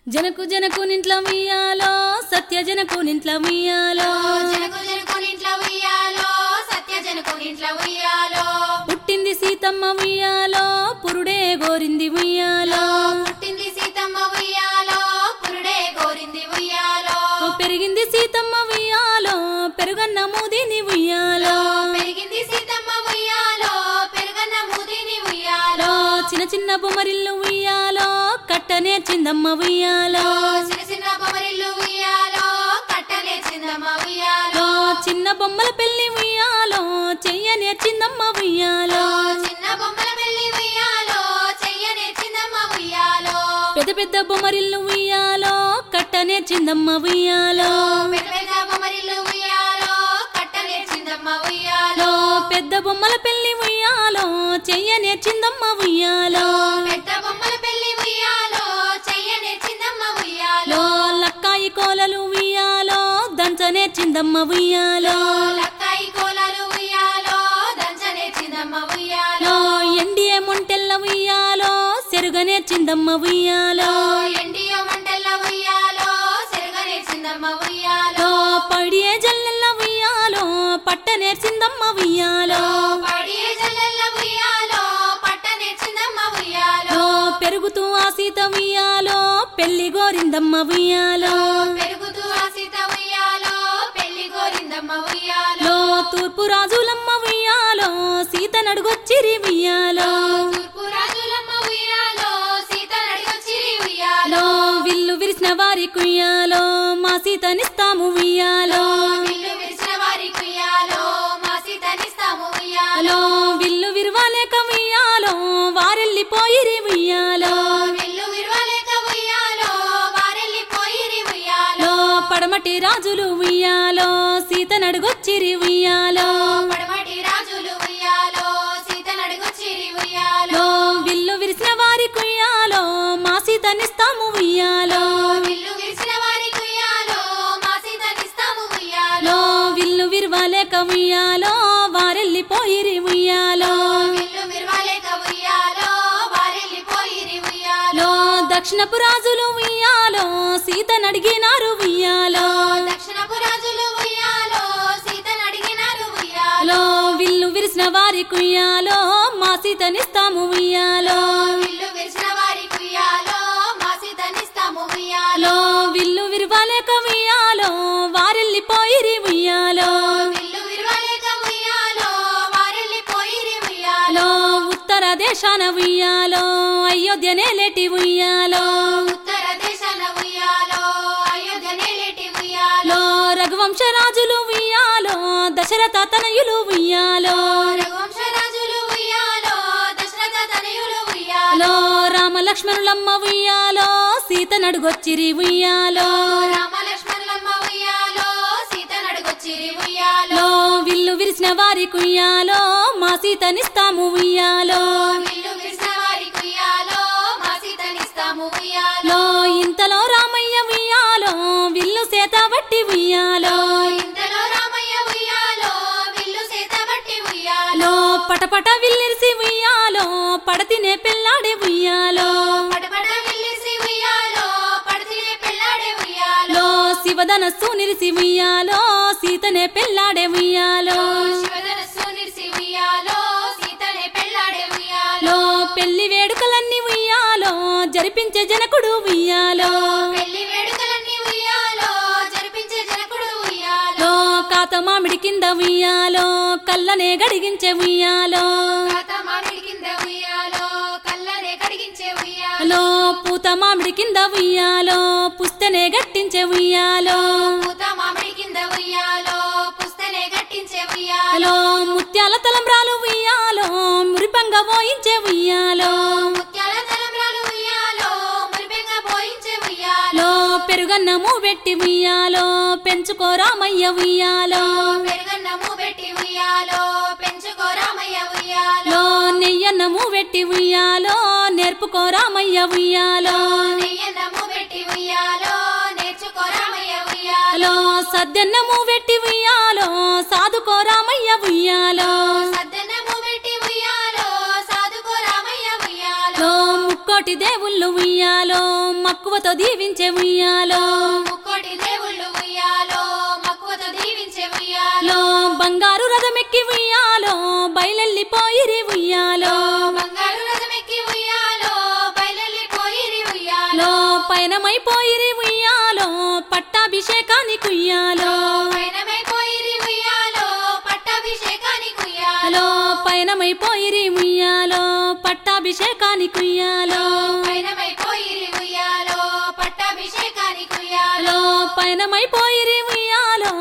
జనకు జనకు నింట్ల ఉయ్యాలో సత్య జనకు నింట్ల ఉయ్యాలో జనకు జనకునింట్ల ఉయ్యాలో సత్య జనకునింట్ల ఉయ్యాలో పుట్టింది సీతమ్మ ఉయ్యాలో పురుడే గోరింది ఉయ్యాలో పుట్టింది సీతమ్మ ఉయ్యాలో పురుడే కోరింది ఉయ్యాలో పెరిగింది సీతమ్మ ఉయ్యాలో పెరుగన్న మూదిని ఉయ్యాలో పెరిగింది సీతమ్మ ఉయ్యాలో పెరుగన్న ముదిని ఉయ్యాలో చిన్న చిన్న బొమ్మరిల్లు ఉయ్యాలో కట్టనే చిందమ్మ ఉయ్యాలో చిన్న చిన్న బొమ్మరిల్లు ఉయ్యాలో కట్టలే చిందమ్మ ఉయ్యాలో చిన్న బొమ్మల పెళ్లి ఉయ్యాలో చెయ్యనే చిందమ్మ ఉయ్యాలో చిన్న బొమ్మల పెళ్లి ఉయ్యాలో చెయ్యనే చిందమ్మ ఉయ్యాలో పెద్ద పెద్ద బొమ్మరిల్లు ఉయ్యాలో కట్టనే చిందమ్మ ఉయ్యాలో పెద్ద పెద్ద బొమ్మరిల్లు ఉయ్యాలో కట్టలే చిందమ్మ ఉయ్యాలో పెద్ద బొమ్మల పెళ్లి ఉయ్యాలో చెయ్యనే చిందమ్మ ఉయ్యాలో పెద్ద బొమ్మల పెళ్లి ఉయ్యాలో చెయ్యనే చిందమ్మ ఉయ్యాలో లక్కాయి కోలలు ఉయ్యాలో దంచనే చిందమ్మ ఉయ్యాలో లక్కాయి కోలాలు ఉయ్యాలో దంచనే చిందమ్మ ఉయ్యాలో ఎండియే మొంటెల్ల ఉయ్యాలో సెరుగనే చిందమ్మ ఉయ్యాలో ఎండియో మంటల్ల ఉయ్యాలో సెరగనే చిందమ్మ ఉయ్యాలో పడియే జల్లెల్ల ఉయ్యాలో పట్టనే చిందమ్మ ఉయ్యాలో పడియే జల్లెల్ల ఉయ్యాలో పట్టనే చిందమ్మ ఉయ్యాలో పెరుగుతూ ఆ సీత ఉయ్యాలో పెళ్లి గోరిందమ్మ ఉయ్యాలో పెరుగుతూ ఆ సీత ఉయ్యాలో పెళ్లి కోరిందమ్మ ఉయ్యాలో తూర్పు రాజులమ్మ ఉయ్యాలో సీత నడుగొచ్చిరి ఉయ్యాలో తూర్పు రాజులమ్మ ఉయ్యాలో సీత నడిగొచ్చిరి ఉయ్యాలో విల్లు విరిసిన వారి కుయ్యాలో మా సీతనిస్తాము ఉయ్యాలో విల్లు విరిచిన వారి కుయ్యాలో మా సీతనిస్తాము ఉయ్యాలో విల్లు విరవాలేక ఉయ్యాలో వారెళ్ళిపోయిరి ఉయ్యాలో విల్లు విరవలేక ఉయ్యాలో వారెళ్ళిపోయిరి ఉయ్యాలో పడమటి రాజులు ఉయ్యాలో సీత నడుగొచ్చిరి ఉయ్యాలో పడమటి రాజులు ఉయ్యాలో సీత నడిగొచ్చిరి ఉయ్యాలో విల్లు విరిసిన వారి కుయ్యాలో మా సీతనిస్తాము ఉయ్యాలో విల్లు విరిచిన వారి కుయ్యాలో మా సీతనిస్తాము ఉయ్యాలో విల్లు విరవాలేక ఉయ్యాలో వారెళ్ళిపోయిరి ఉయ్యాలో విల్లు విరవలేక ఉయ్యాలో వారెళ్ళిపోయిరి ఉయ్యాలో దక్షిణపు రాజులు ఉయ్యాలో సీత నడిగినారు ఉయ్యాలో దక్షిణపు రాజులు ఉయ్యాలో సీతను అడిగినారు ఉయ్యాలో విల్లు విరిసిన వారి కుయ్యాలో మా సీతనిస్తాము ఉయ్యాలో విల్లు విరిచిన వారి కుయ్యాలో మా సీతనిస్తాము ఉయ్యాలో విల్లు విరవాలేక ఉయ్యాలో వారెళ్ళిపోయిరి ఉయ్యాలో విల్లు విరవలేక ఉయ్యాలో వారెళ్ళిపోయిరి ఉయ్యాలో ఉత్తర దేశాన ఉయ్యాలో అయోధ్యనే లేటి ఉయ్యాలో ఉత్తర దేశాన ఉయ్యాలో అయోధ్య నేలేటి ఉయ్యాలో రఘువంశ రాజులు ఉయ్యాలో దశరథ తనయులు ఉయ్యాలో రఘువంశ రాజులు ఉయ్యాలో దశరథ తనయులు ఉయ్యాలో రామ లక్ష్మణులమ్మ ఉయ్యాలో సీత నడుగొచ్చిరి ఉయ్యాలో రామ లక్ష్మణులమ్మ ఉయ్యాలో సీత నడుగొచ్చిరి ఉయ్యాలో విల్లు విరిసిన వారి కుయ్యాలో మా సీతనిస్తాము ఉయ్యాలో విల్లు విరిసిన వారి కుయ్యాలో మా సీతనిస్తాము ఉయ్యాలో ఇంతలో రామయ్య ఉయ్యాలో విల్లు సేత బట్టి ఉయ్యాలో ఇంతలో రామయ్య ఉయ్యాలో విల్లు సీత బట్టి ఉయ్యాలో పటపట విల్లిరిసి ఉయ్యాలో పడతినే పెళ్ళాడే ఉయ్యాలో పటపట విల్లిసి ఉయ్యాలో పడితే పెళ్ళాడే ఉయ్యాలో శివధనస్సు నిరిసి ఉయ్యాలో సీతనే పెళ్ళాడే ఉయ్యాలో శివధనస్సు నిరిసి ఉయ్యాలో సీతనే పెళ్ళాడే ఉయ్యాలో పెళ్లి వేడుకలన్నీ ఉయ్యాలో జరిపించే జనకుడు ఉయ్యాలో పెళ్లి వేడుకలన్నీ ఉయ్యాలో జరిపించే జనకుడు ఉయ్యాలో కాత మామిడి కింద ఉయ్యాలో కళ్ళనే గడిగించే ఉయ్యాలో కాత మామిడి కింద ఉయ్యాలో కళ్ళనే కడిగించే ఉయ్యాలో పూత మామిడి కింద ఉయ్యాలో పుస్తనే గట్టించే ఉయ్యాలో పూత మామిడి కింద ఉయ్యాలో పుస్తనే గట్టించే ఉయ్యాలో ముత్యాల తలంబ్రాలు ఉయ్యాలో మురిపంగా పోయించే ఉయ్యాలో ముత్యాల తలంబ్రాలు ఉయ్యాలో మురిపెంగా పోయించే ఉయ్యాలో పెరుగన్నము పెట్టి ఉయ్యాలో పెంచుకో రామయ్య ఉయ్యాలో పెరుగన్నము పెట్టి ఉయ్యాలో పెంచుకో రామయ్య ఉయ్యాలో నెయ్యన్నము పెట్టి ఉయ్యాలో నేర్పుకో రామయ్య ఉయ్యాలో నెయ్యన్నము పెట్టి ఉయ్యాలో నేర్చుకో రామయ్య ఉయ్యాలో సద్దన్నము పెట్టి ఉయ్యాలో సాధుకో రామయ్య ఉయ్యాలో సద్దన్నము పెట్టి ఉయ్యాలో సాధుకో రామయ్య ఉయ్యాలో ముక్కో ముక్కోటి దేవుళ్ళు ఉయ్యాలో మక్కువతో దీవించే ఉయ్యాలో ముక్కోటి దేవుళ్ళు ఉయ్యాలో మక్కువతో దీవించే ఉయ్యాలో లో బంగారు రథమెక్కి ఉయ్యాలో బయలెల్లిపోయిరి ఉయ్యాలో బంగారు రథమెక్కి ఉయ్యాలో బయలుపోయిరి ఉయ్యాలో లో పయనమైపోయిరి ఉయ్యాలో పట్టాభిషేకానికి ఉయ్యాలో పయనమైపోయిరి ఉయ్యాలో పట్టాభిషేకానికి ఉయ్యాలో హలో పయనమైపోయిరి ఉయ్యాలో పట్టాభిషేకానికి ఉయ్యాలో పయనమైపోయిరి ఉయ్యాలో పట్టాభిషేకానికి ఉయ్యాలో హలో పయనమైపోయిరి ఉయ్యాలో